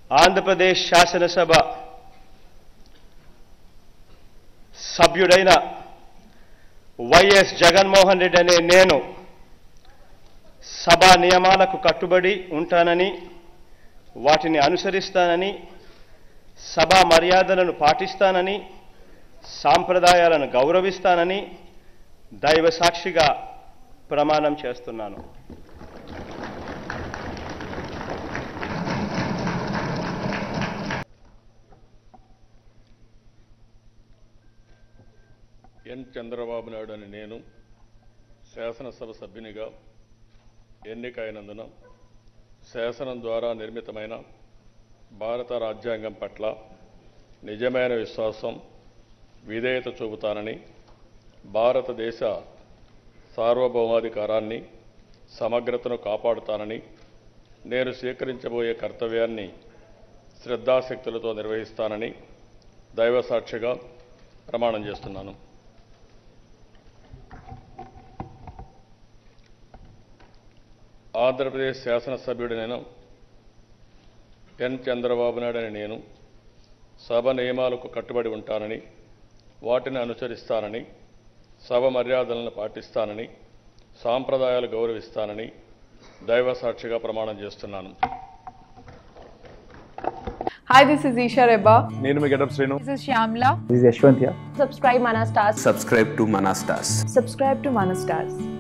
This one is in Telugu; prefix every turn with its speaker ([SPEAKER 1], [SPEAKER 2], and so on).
[SPEAKER 1] ఆంధ్రప్రదేశ్ శాసనసభ సభ్యుడైన వైఎస్ జగన్మోహన్ రెడ్డి అనే నేను సభా నియమాలకు కట్టుబడి ఉంటానని వాటిని అనుసరిస్తానని సభా మర్యాదలను పాటిస్తానని సాంప్రదాయాలను గౌరవిస్తానని దైవ సాక్షిగా ప్రమాణం చేస్తున్నాను
[SPEAKER 2] ఎన్ చంద్రబాబు నాయుడు అని నేను శాసనసభ సభ్యునిగా ఎన్నికైనందున శాసనం ద్వారా నిర్మితమైన భారత రాజ్యాంగం పట్ల నిజమైన విశ్వాసం విధేయత చూపుతానని భారతదేశ సార్వభౌమాధికారాన్ని సమగ్రతను కాపాడుతానని నేను స్వీకరించబోయే కర్తవ్యాన్ని శ్రద్ధాశక్తులతో నిర్వహిస్తానని దైవసాక్షిగా ప్రమాణం చేస్తున్నాను ఆంధ్రప్రదేశ్ శాసనసభ్యుడినైన ఎన్ చంద్రబాబు నాయుడు అని నేను సభ నియమాలకు కట్టుబడి ఉంటానని వాటిని అనుసరిస్తానని సభ మర్యాదలను పాటిస్తానని సాంప్రదాయాలు గౌరవిస్తానని దైవ సాక్షిగా ప్రమాణం చేస్తున్నాను
[SPEAKER 3] Hi, this is Isha Reba.
[SPEAKER 4] నేను మీ Getup Srinu
[SPEAKER 3] This is Shyamla.
[SPEAKER 5] This is Yashwant here.
[SPEAKER 6] subscribe Mana Stars.
[SPEAKER 7] subscribe to Manastas.
[SPEAKER 6] Subscribe to Mana Stars.